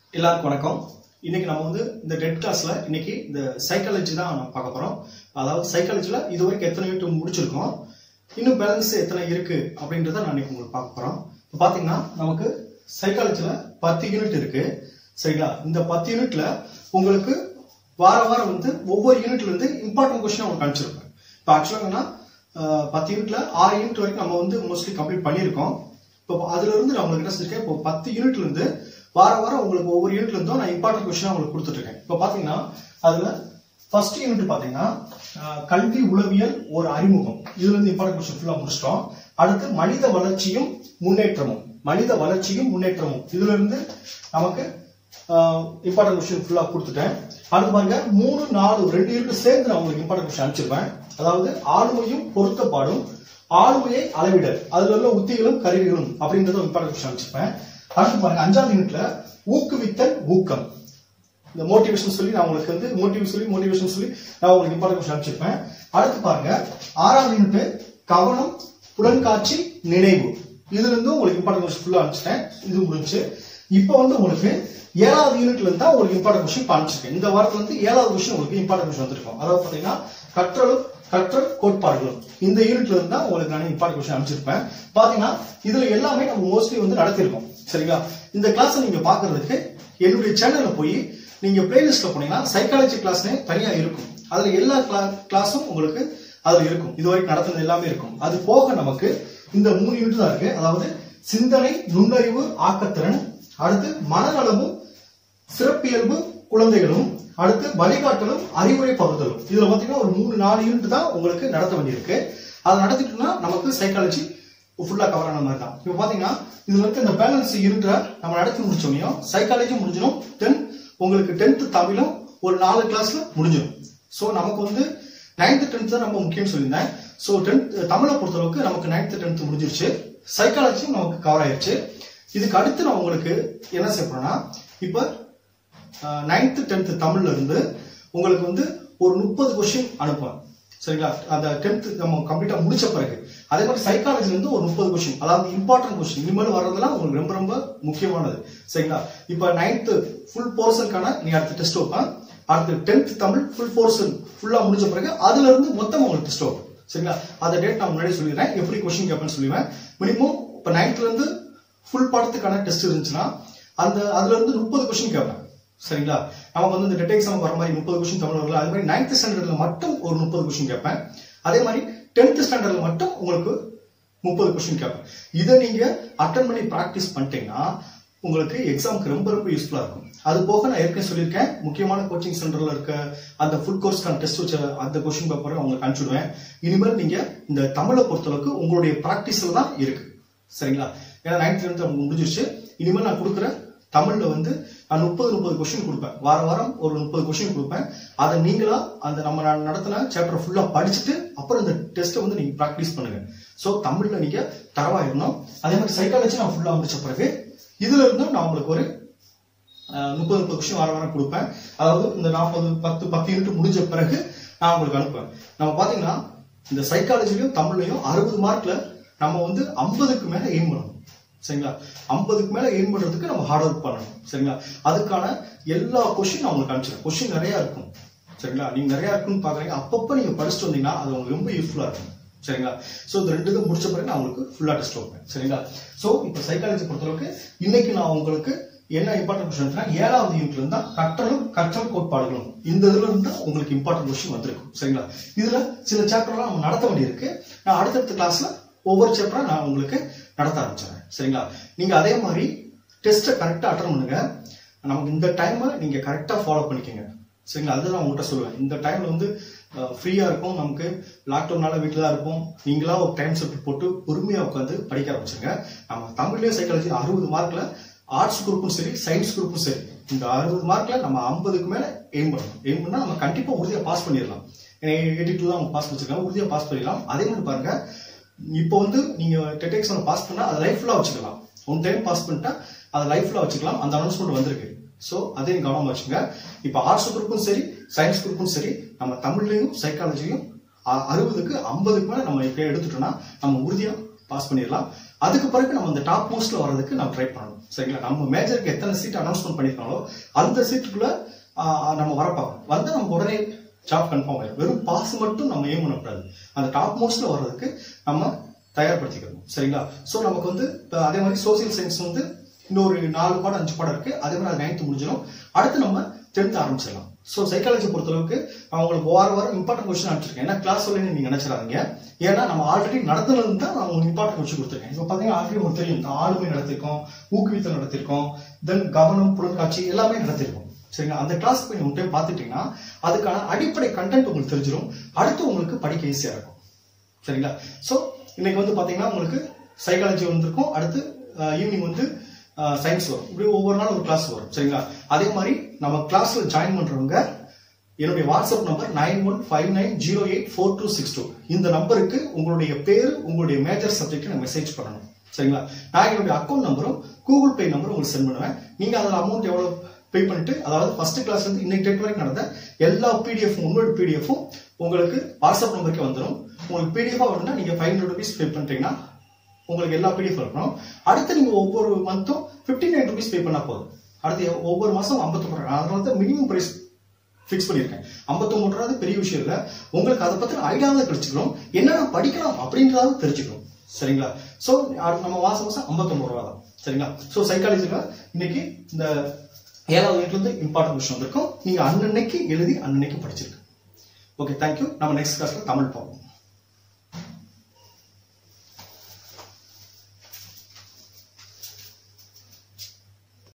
எல்லாருக்கும் வணக்கம் இன்னைக்கு நம்ம வந்து இந்த டெட் கிளாஸ்ல இன்னைக்கு இந்த சைக்காலஜி தான் நம்ம பார்க்க போறோம் அதாவது சைக்காலஜில இது வரைக்கும் எத்தனை யூனிட் முடிச்சிருக்கோம் இன்னும் பேலன்ஸ் எத்தனை இருக்கு அப்படின்றத நான் இன்னைக்கு உங்களுக்கு பார்க்க போறோம் இப்போ பாத்தீங்கன்னா நமக்கு சைக்காலஜில பத்து யூனிட் இருக்கு சரிங்களா இந்த பத்து யூனிட்ல உங்களுக்கு வார வாரம் வந்து ஒவ்வொரு யூனிட்ல இருந்து இம்பார்ட்டன்ட் கொஸ்டின் உங்களுக்கு அனுப்பிச்சிருப்பேன் இப்போ ஆக்சுவலாக என்னன்னா அஹ், பத்து யூனிட்ல ஆறு யூனிட் வரைக்கும் நம்ம வந்து மோஸ்ட்லி கம்ப்ளீட் பண்ணியிருக்கோம் இப்போ அதுல இருந்து நான் உங்களுக்கு என்ன செஞ்சிருக்கேன் இப்போ பத்து யூனிட்ல இருந்து வார வாரம் உங்களுக்கு ஒவ்வொரு யூனிட்ல இருந்தும் நான் இம்பார்ட்டன்ட் கொஸ்டின் உங்களுக்கு கொடுத்துட்டு இருக்கேன் இப்போ பாத்தீங்கன்னா அதுல ஃபர்ஸ்ட் யூனிட் பாத்தீங்கன்னா அஹ், கல்வி உளவியல் ஒரு அறிமுகம் இதுல இருந்து இம்பார்ட்டன்ட் கொஸ்டின் ஃபுல்லா முடிச்சிட்டோம் அடுத்து மனித வளர்ச்சியும் முன்னேற்றமும் மனித வளர்ச்சியும் முன்னேற்றமும் இதுல இருந்து நமக்கு இம்பார்ட்டன்ட் கொஸ்டின் ஃபுல்லா கொடுத்துட்டேன் அடுத்து பாருங்க மூணு நாலு ரெண்டு யூனிட் சேர்ந்து நான் உங்களுக்கு இம்பார்ட்டன்ட் கொஸ்டின் அனுப்பிச்சிருப்பேன் அதாவது ஆளுமையும் பொருத்தப்பாடும் ஆளுமையை அளவிடல் அதுல உள்ள உத்திகளும் கருவிகளும் அப்படின்றத இம்பார்ட்டன்ட் கொஸ்டின் அனுப்பிச்சிருப்பேன் அடுத்து பாருங்க அஞ்சாவது யூனிட்ல ஊக்குவித்தல் ஊக்கம் இந்த மோட்டிவேஷன் சொல்லி நான் உங்களுக்கு வந்து மோட்டிவ் சொல்லி மோட்டிவேஷன் சொல்லி நான் உங்களுக்கு இம்பார்ட்டன்ட் கொஸ்டின் அனுப்பிச்சிருப்பேன் அடுத்து பாருங்க ஆறாவது யூனிட் கவனம் புலன்காட்சி நினைவு இதுல இருந்து உங்களுக்கு இம்பார்ட்டன்ட் கொஸ்டின் ஃபுல்லா அனுப்பிச்சிட்டேன் இது முடிஞ்சு இப்போ வந்து உங்களுக்கு ஏழாவது யூனிட்ல இருந்தா உங்களுக்கு இம்பார்ட்டன்ட் கொஸ்டின் அனுப்பிச்சிருக்கேன் இந்த வாரத்துல இருந்து ஏழாவது கொஸ்டின் உங்களுக்கு இம்பார்ட்டன்ட் கொஸ்டின் வந்திருக்கும் அதாவது பாத்தீங்கன்னா கற்றலும் கற்றல் கோட்பாடுகளும் இந்த யூனிட்ல இருந்தா உங்களுக்கு நான் இம்பார்ட்டன்ட் கொஸ்டின் அனுப்பிச்சிருப்பேன் பாத்தீங்கன்னா இதுல எல்லாமே நம்ம மோஸ்ட்லி வந்து நடத்திருக்கோம் சரிங்களா இந்த கிளாஸ் நீங்க பாக்குறதுக்கு என்னுடைய சேனல்ல போய் நீங்க பிளேலிஸ்ட்ல போனீங்கன்னா சைக்காலஜி கிளாஸ்னே தனியா இருக்கும் அதுல எல்லா கிளாஸும் உங்களுக்கு அதுல இருக்கும் இதுவரைக்கும் நடத்துனது எல்லாமே இருக்கும் அது போக நமக்கு இந்த மூணு யூனிட் தான் இருக்கு அதாவது சிந்தனை நுண்ணறிவு ஆக்கத்திறன் அடுத்து மனநலமும் சிறப்பியல்பு குழந்தைகளும் அடுத்து வழிகாட்டலும் அறிவுரை பகுதலும் இதுல பாத்தீங்கன்னா ஒரு மூணு நாலு யூனிட் தான் உங்களுக்கு நடத்த வேண்டியிருக்கு அதை நடத்திட்டோம்னா நமக்கு சைக்காலஜி ஃபுல்லா கவர் ஆன மாதிரி தான் இப்போ பாத்தீங்கன்னா இதுல இருக்க இந்த பேலன்ஸ் யூனிட்டை நம்ம நடத்தி முடிச்சோமையும் சைக்காலஜி முடிஞ்சிடும் தென் உங்களுக்கு டென்த் தமிழும் ஒரு நாலு கிளாஸ்ல முடிஞ்சிடும் ஸோ நமக்கு வந்து நைன்த் டென்த் தான் ரொம்ப முக்கியம்னு சொல்லியிருந்தேன் ஸோ டென்த் தமிழை பொறுத்தளவுக்கு நமக்கு நைன்த் டென்த் முடிஞ்சிருச்சு சைக்காலஜியும் நமக்கு கவர் ஆயிடுச்சு இதுக்கு அடுத்து நான் உங்களுக்கு என்ன செய்ய போறேன்னா இப்போ நைன்த்து டென்த்து தமிழ்ல இருந்து உங்களுக்கு வந்து ஒரு முப்பது கொஸ்டின் அனுப்புவேன் சரிங்களா அந்த டென்த் நம்ம கம்ப்ளீட்டா முடிச்ச பிறகு அதே மாதிரி சைக்காலஜில இருந்து ஒரு முப்பது கொஸ்டின் அதாவது இம்பார்ட்டன்ட் கொஸ்டின் இனிமேல் வர்றதெல்லாம் உங்களுக்கு ரொம்ப ரொம்ப முக்கியமானது சரிங்களா இப்போ நைன்த்து ஃபுல் போர்ஷனுக்கான நீ அடுத்த டெஸ்ட் வைப்பேன் அடுத்து டென்த் தமிழ் ஃபுல் போர்ஷன் ஃபுல்லா முடிஞ்ச பிறகு அதுல இருந்து மொத்தம் உங்களுக்கு டெஸ்ட் வைப்பேன் சரிங்களா அந்த டேட் நான் முன்னாடி சொல்லிடுறேன் எப்படி கொஸ்டின் கேட்பேன்னு சொல்லுவேன் மினிமம் இப்போ நைன்த்ல இருந்து ஃபுல் பாடத்துக்கான டெஸ்ட் இருந்துச்சுன்னா அந்த அதுல இருந்து முப்பது கொஸ்டின் கேட்பேன் சரிங்களா நமக்கு வந்து இந்த டெட் எக்ஸாம் வர மாதிரி முப்பது கொஸ்டின் தமிழ் வரல அதே மாதிரி நைன்த் ஸ்டாண்டர்ட்ல மட்டும் ஒரு முப்பது கொஸ்டின் கேட்பேன் அதே மாதிரி டென்த் ஸ்டாண்டர்ட்ல மட்டும் உங்களுக்கு முப்பது கொஸ்டின் கேட்பேன் இதை நீங்க அட்டன் பண்ணி ப்ராக்டிஸ் பண்ணிட்டீங்கன்னா உங்களுக்கு எக்ஸாமுக்கு ரொம்ப ரொம்ப யூஸ்ஃபுல்லா இருக்கும் அது போக நான் ஏற்கனவே சொல்லியிருக்கேன் முக்கியமான கோச்சிங் சென்டர்ல இருக்க அந்த ஃபுல் கோர்ஸ்க்கான டெஸ்ட் வச்ச அந்த கொஸ்டின் பேப்பரை உங்களுக்கு அனுப்பிச்சுடுவேன் இனிமேல் நீங்க இந்த தமிழை பொறுத்தளவுக்கு உங்களுடைய ப்ராக்டிஸ்ல தான் இருக்கு சரிங்களா ஏன்னா நைன்த்ல இருந்து அவங்க முடிஞ்சிருச்சு இனிமேல் நான் கொடுக்குற தமிழ்ல வந்து நான் முப்பது முப்பது கொஸ்டின் கொடுப்பேன் வார வாரம் ஒரு முப்பது கொஸ்டின் கொடுப்பேன் அதை நீங்களா அந்த நம்ம நான் நடத்தின சாப்டர் ஃபுல்லா படிச்சுட்டு அப்புறம் இந்த டெஸ்ட்டை வந்து நீங்க ப்ராக்டிஸ் பண்ணுங்க ஸோ தமிழ்ல நீங்க தரவாயிடணும் அதே மாதிரி சைக்காலஜி நான் ஃபுல்லா முடிச்ச பிறகு இதுல இருந்தும் நான் உங்களுக்கு ஒரு அஹ், முப்பது முப்பது கொஸ்டின் வார வாரம் கொடுப்பேன் அதாவது இந்த நாற்பது பத்து பத்து யூனிட் முடிஞ்ச பிறகு நான் உங்களுக்கு அனுப்புவேன் நம்ம பாத்தீங்கன்னா இந்த சைக்காலஜிலையும் தமிழ்லையும் அறுபது மார்க்ல நம்ம வந்து ஐம்பதுக்கு மேல எய்ம் பண்ணணும் சரிங்களா ஐம்பதுக்கு மேல எய்ம் பண்றதுக்கு நம்ம ஹார்ட் ஒர்க் பண்ணணும் சரிங்களா அதுக்கான எல்லா கொஸ்டின் நான் உங்களுக்கு அனுப்பிச்சிடுறேன் கொஸ்டின் நிறைய இருக்கும் சரிங்களா நீங்க நிறைய இருக்குன்னு பாக்குறீங்க அப்பப்போ நீங்க படிச்சுட்டு வந்தீங்கன்னா அது உங்களுக்கு ரொம்ப யூஸ்ஃபுல்லா இருக்கும் சரிங்களா சோ இந்த ரெண்டு இது முடிச்ச பிறகு நான் உங்களுக்கு ஃபுல்லா டெஸ்ட் வைப்பேன் சரிங்களா சோ இப்போ சைக்காலஜி பொறுத்தளவுக்கு இன்னைக்கு நான் உங்களுக்கு என்ன இம்பார்ட்டன்ட் கொஸ்டின் ஏழாவது யூனிட்ல இருந்தா கற்றலும் கற்றல் கோட்பாடுகளும் இந்த இதுல இருந்தா உங்களுக்கு இம்பார்ட்டன்ட் கொஸ்டின் வந்திருக்கும் சரிங்களா இதுல சில சாப்டர்லாம் நம்ம நடத்த வேண்டியிருக்கு நான் அடுத்தடுத்த கிளாஸ்ல ஒவ்வொரு சாப்டரா நான் உங்களுக்கு நடத்த ஆரம்பிச்சிடுறேன் சரிங்களா நீங்க அதே மாதிரி டெஸ்ட்டை கரெக்டா அட்டன் பண்ணுங்க நமக்கு இந்த டைமை நீங்க கரெக்டா ஃபாலோ பண்ணிக்கங்க சரிங்களா அதுதான் நான் உங்கள்கிட்ட சொல்லுவேன் இந்த டைம்ல வந்து ஃப்ரீயா இருக்கும் நமக்கு லாக்டவுனால வீட்டில் தான் இருப்போம் நீங்களா ஒரு டைம் செட் போட்டு பொறுமையா உட்காந்து படிக்க ஆரம்பிச்சுங்க நம்ம தமிழ்லயே சைக்காலஜி அறுபது மார்க்ல ஆர்ட்ஸ் குரூப்பும் சரி சயின்ஸ் குரூப்பும் சரி இந்த அறுபது மார்க்ல நம்ம ஐம்பதுக்கு மேல எய்ம் பண்ணணும் எய்ம் பண்ணா நம்ம கண்டிப்பா உறுதியா பாஸ் பண்ணிடலாம் எயிட்டி டூ தான் பாஸ் வச்சிருக்காங்க உறுதியா பாஸ் பண்ணிடலாம் அதே மாதிரி பாருங்க இப்போ வந்து நீங்க டெட் எக்ஸாம் பாஸ் பண்ணா அதை லைஃப் ஃபுல்லா வச்சுக்கலாம் ஒன் டைம் பாஸ் பண்ணிட்டா அதை லைஃப் ஃபுல்லா வச்சுக்கலாம் அந்த அனௌன்ஸ்மெண்ட் வந்திருக்கு ஸோ அதையும் கவனமா வச்சுங்க இப்போ ஆர்ட்ஸ் குரூப்பும் சரி சயின்ஸ் குரூப்பும் சரி நம்ம தமிழ்லையும் சைக்காலஜியும் அறுபதுக்கு ஐம்பதுக்கு மேல நம்ம இப்போ எடுத்துட்டோம்னா நம்ம உறுதியா பாஸ் பண்ணிடலாம் அதுக்கு பிறகு நம்ம அந்த டாப் மோஸ்ட்ல வர்றதுக்கு நம்ம ட்ரை பண்ணணும் சரிங்களா நம்ம மேஜருக்கு எத்தனை சீட் அனௌன்ஸ்மெண்ட் பண்ணிருக்காங்களோ அந்த சீட்டுக்குள்ள ஆஹ், நம்ம வரப்பாங்க வந்து நம்ம உடனே ஜாப் கன்ஃபார்ம் ஆயிடும் வெறும் பாஸ் மட்டும் நம்ம ஏம் பண்ணக்கூடாது அந்த டாப் மோஸ்ட்ல வர்றதுக்கு நம்ம தயார்படுத்திக்கணும் சரிங்களா ஸோ நமக்கு வந்து இப்ப அதே மாதிரி சோசியல் சயின்ஸ் வந்து இன்னொரு நாலு பாடம் அஞ்சு பாடம் இருக்கு அதே மாதிரி அது நைன்த் முடிஞ்சிடும் அடுத்து நம்ம டென்த் ஆரம்பிச்சிடலாம் ஸோ சைக்காலஜி பொறுத்தளவுக்கு நான் உங்களுக்கு வார வாரம் இம்பார்ட்டன்ட் கொஸ்டின் அனுப்பிச்சிருக்கேன் ஏன்னா கிளாஸ் சொல்லி நீங்க நினைச்சிடாதீங்க ஏன்னா நம்ம ஆல்ரெடி நடத்துனது தான் நான் உங்களுக்கு இம்பார்ட்டன்ட் கொஸ்டின் கொடுத்துருக்கேன் இப்போ பார்த்தீங்கன்னா ஆல்ரெடி உங்களுக்கு தெரியும் இந்த ஆளுமை நடத்திருக்கோம் ஊக்குவித்தல் நடத்திருக்கோம் தென் கவனம் புலன்காட்சி எல்லாமே நடத்திருக்கோம் சரிங்களா அந்த கிளாஸ் போய் உங்க டைம் பார்த்துட்டீங்கன்னா அதுக்கான அடிப்படை கண்டென்ட் உங்களுக்கு தெரிஞ்சிடும் அடுத்து உங்களுக்கு படிக்க ஈஸியா இருக்கும் சரிங்களா ஸோ இன்னைக்கு வந்து பாத்தீங்கன்னா உங்களுக்கு சைக்காலஜி வந்திருக்கும் அடுத்து ஈவினிங் வந்து சயின்ஸ் வரும் இப்படி ஒவ்வொரு நாளும் ஒரு கிளாஸ் வரும் சரிங்களா அதே மாதிரி நம்ம கிளாஸ்ல ஜாயின் பண்றவங்க என்னுடைய WhatsApp number nine one five nine zero eight four two six two இந்த நம்பருக்கு உங்களுடைய பேர் உங்களுடைய மேஜர் சப்ஜெக்ட் நான் மெசேஜ் பண்ணணும் சரிங்களா நான் என்னுடைய அக்கௌண்ட் நம்பரும் கூகுள் பே நம்பரும் உங்களுக்கு சென்ட் பண்ணுவேன் நீங்க அதில் அமௌண்ட் எவ்வளவு பே பண்ணிட்டு அதாவது ஃபர்ஸ்ட் கிளாஸ் இருந்து இன்னைக்கு டேட் வரைக்கும் நடந்த எல்லா பிடிஎஃப் உங்களோட பிடிஎஃப்பும் உங்களுக்கு வாட்ஸ்அப் நம்பருக்கே வந்துடும் உங்களுக்கு பிடிஎஃபா வேணும்னா நீங்க ஃபைவ் ஹண்ட்ரட் ருபீஸ் பே பண்ணிட்டீங்கன்னா உங்களுக்கு எல்லா பிடிஎஃப் இருக்கணும் அடுத்து நீங்க ஒவ்வொரு மந்த்தும் ஃபிஃப்டி நைன் ருபீஸ் பே பண்ணா போதும் அடுத்து ஒவ்வொரு மாசம் ஐம்பத்தொம்பது ரூபா அதனால தான் மினிமம் பிரைஸ் ஃபிக்ஸ் பண்ணியிருக்கேன் ஐம்பத்தொம்பது ரூபா பெரிய விஷயம் இல்லை உங்களுக்கு அதை பத்தின ஐடியாவை கிடைச்சிக்கணும் என்னென்ன படிக்கலாம் அப்படின்றதாவது தெரிஞ்சுக்கணும் சரிங்களா ஸோ நம்ம மாசம் மாசம் ஐம்பத்தொம்பது ரூபா தான் சரிங்களா ஸோ சைக்காலஜியில் இன்னைக்கு இந்த ஏழாவது வீட்டுல இருந்து இம்பார்ட்டன்ட் கொஸ்டின் வந்திருக்கும் நீங்க அன்னன்னைக்கு எழுதி அன்னன்னைக்கு படிச்சிருக்கு ஓகே தேங்க்யூ நம்ம நெக்ஸ்ட் கிளாஸ்ல தமிழ் பார்ப்போம்